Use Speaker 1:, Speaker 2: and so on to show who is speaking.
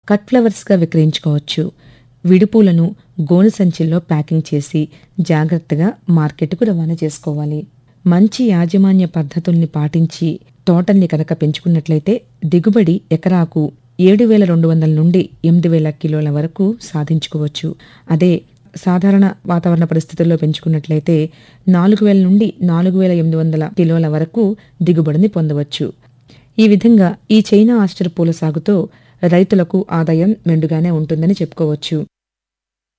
Speaker 1: cut ఫ్లవర్స్గా విక్రయించుకోవచ్చు విడిపూలను గోను సంచుల్లో packing చేసి జాగ్రత్తగా మార్కెట్కు రవాణా చేసుకోవాలి మంచి యాజమాన్య పద్ధతుల్ని పాటించి తోటల్ని కనుక పెంచుకున్నట్లయితే దిగుబడి ఎకరాకు ఏడు వేల రెండు వందల నుండి ఎనిమిది వేల కిలోల వరకు సాధించుకోవచ్చు అదే సాధారణ వాతావరణ పరిస్థితుల్లో పెంచుకున్నట్లయితే నాలుగు వేల నుండి నాలుగు వేల ఎనిమిది వందల కిలోల వరకు దిగుబడిని పొందవచ్చు ఈ విధంగా ఈ చైనా ఆస్టర్ పూల సాగుతో రైతులకు ఆదాయం మెండుగానే ఉంటుందని చెప్పుకోవచ్చు